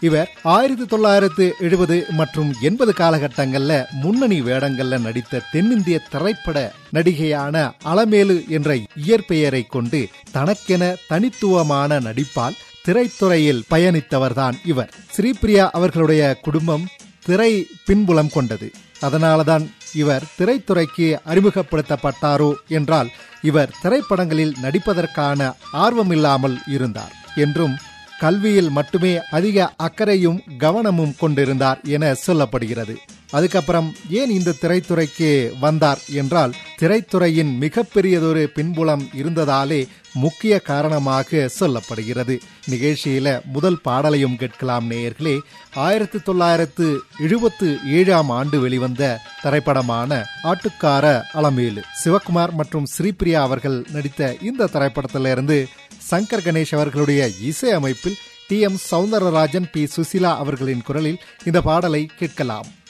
இவர் ஆயிரத்தி தொள்ளாயிரத்து எழுபது மற்றும் எண்பது காலகட்டங்கள்ல முன்னணி வேடங்கள்ல நடித்த தென்னிந்திய திரைப்பட நடிகையான அலமேலு என்ற இயற்பெயரை கொண்டு தனக்கென தனித்துவமான நடிப்பால் திரைத்துறையில் பயணித்தவர்தான் இவர் ஸ்ரீபிரியா அவர்களுடைய குடும்பம் திரை பின்புலம் கொண்டது அதனாலதான் இவர் திரைத்துறைக்கு அறிமுகப்படுத்தப்பட்டாரோ என்றால் இவர் திரைப்படங்களில் நடிப்பதற்கான ஆர்வமில்லாமல் இருந்தார் என்றும் கல்வியில் மட்டுமே அதிக அக்கறையும் கவனமும் கொண்டிருந்தார் என சொல்லப்படுகிறது அதுக்கப்புறம் ஏன் இந்த திரைத்துறைக்கு வந்தார் என்றால் திரைத்துறையின் மிகப்பெரியதொரு பின்புலம் இருந்ததாலே முக்கிய காரணமாக சொல்லப்படுகிறது நிகழ்ச்சியில முதல் பாடலையும் கேட்கலாம் நேயர்களே ஆயிரத்தி தொள்ளாயிரத்து எழுபத்து ஏழாம் ஆண்டு வெளிவந்த திரைப்படமான ஆட்டுக்கார அலமேலு சிவகுமார் மற்றும் ஸ்ரீபிரியா அவர்கள் நடித்த இந்த திரைப்படத்திலிருந்து சங்கர் கணேஷ் அவர்களுடைய இசை அமைப்பில் T M Soundararajan P Susheela அவர்களின் குரலில் இந்த பாடலை கேட்கலாம்